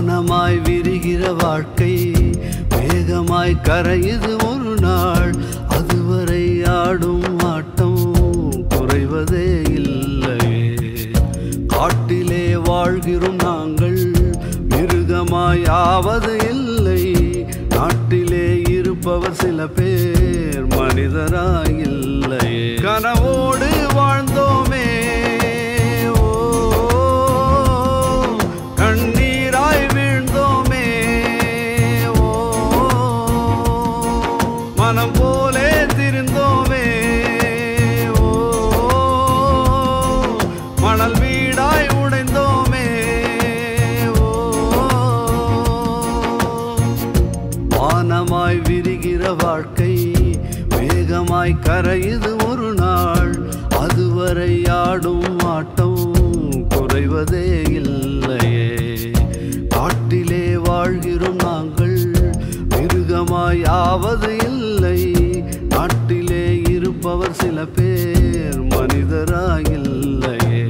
வானமாய் விரிகிற வாழ்க்கை வேகமாய் கரையுது ஒரு நாள் அதுவரை ஆடும் ஆட்டம் குறைவதே இல்லையே காட்டிலே வாழ்கிறோம் நாங்கள் மிருகமாய் ஆவது இல்லை நாட்டிலே இருப்பவர் சில பேர் மனிதராய் இல்லையே கனவோடு வாழ்ந்தோமே ஓ கண்ணீராய் வீழ்ந்தோமே ஓ மனம் போலே திரிந்தோமே ஓ மணல் வீடாய் உடைந்தோமே ஓ வானமாய் விரிகிற வாழ்க்கை வேகமாய் கரையுது ஒரு நாள் அதுவரை ஆடும் ஆட்டம் குறைவதே இல்லையே காட்டிலே வாழ்கிறோம் நாங்கள் மிருகமாய் ஆவது இல்லை நாட்டிலே இருப்பவர் சில பேர் மனிதராய் இல்லையே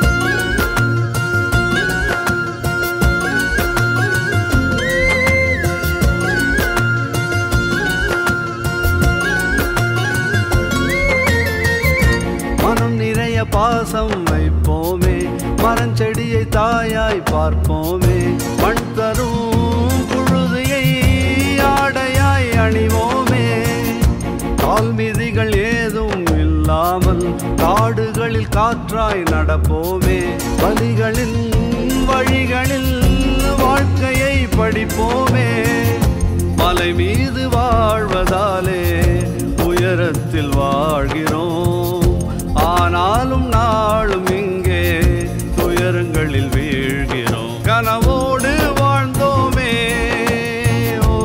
மனம் நிறைய பாசம் வைப்போமே மரஞ்செடியை தாயாய் பார்ப்போமே மண் தரும் புழுதியை ஆடையாய் அணிவோமே கால் மிதிகள் ஏதும் இல்லாமல் காடுகளில் காற்றாய் நடப்போமே வலிகளின் வழிகளில் வாழ்க்கையை படிப்போமே மலை மீது வாழ்வதாலே உயரத்தில் வாழ்கிறோம் ஆனாலும் நாளும் இங்கே துயரங்களில் வீழ்கிறோம் கனவோடு வாழ்ந்தோமே ஓ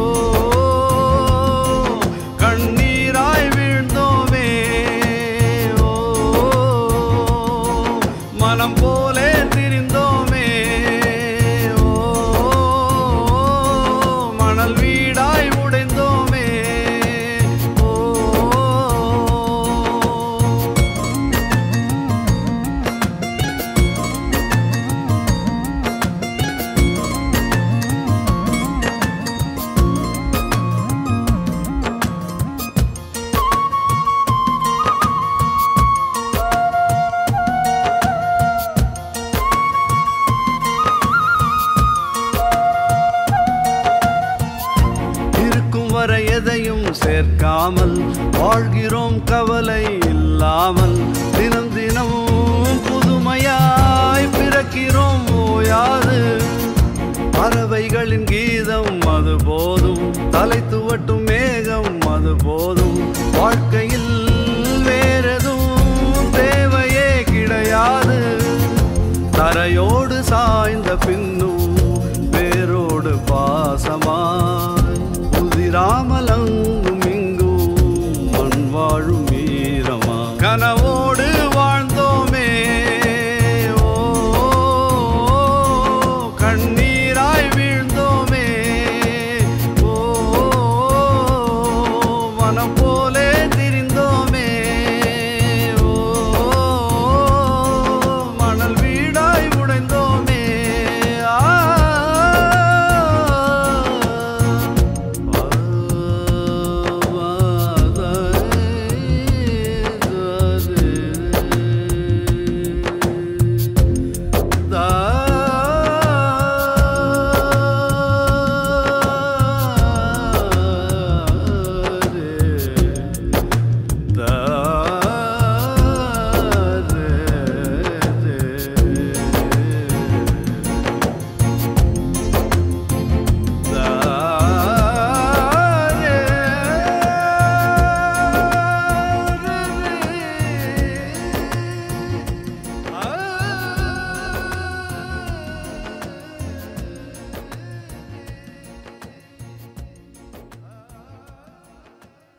கண்ணீராய் வீழ்ந்தோமே ஓ மனம் போலே திரிந்தோமே ஓ மணல் வீடாய் உடைந்தோமே ஓ இருக்கும் வரை எதையும் சேர்க்காமல் வாழ்கிறோம் கவலை இல்லாமல் தினம் தினம் புதுமையாய் பிறக்கிறோம் ஓயாது பறவைகளின் கீதம் அது போதும் தலை துவட்டும் மேகம் அது போதும்